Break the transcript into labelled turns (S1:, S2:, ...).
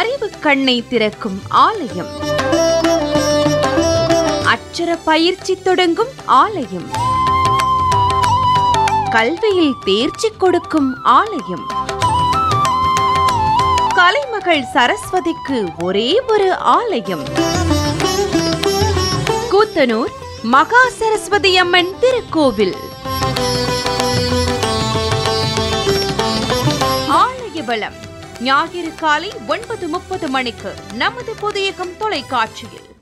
S1: அறிவு கண்ணை திறக்கும் ஆலயம் அச்சர பயிற்சி தொடங்கும் ஆலயம் கல்வியில் தேர்ச்சி கொடுக்கும் ஆலயம் கலைமகள் சரஸ்வதிக்கு ஒரே ஒரு ஆலயம் கூத்தனூர் மகா சரஸ்வதி அம்மன் திருக்கோவில் ஆலய பலம் ஞாயிறு காலை ஒன்பது முப்பது மணிக்கு நமது புதியகம் தொலைக்காட்சியில்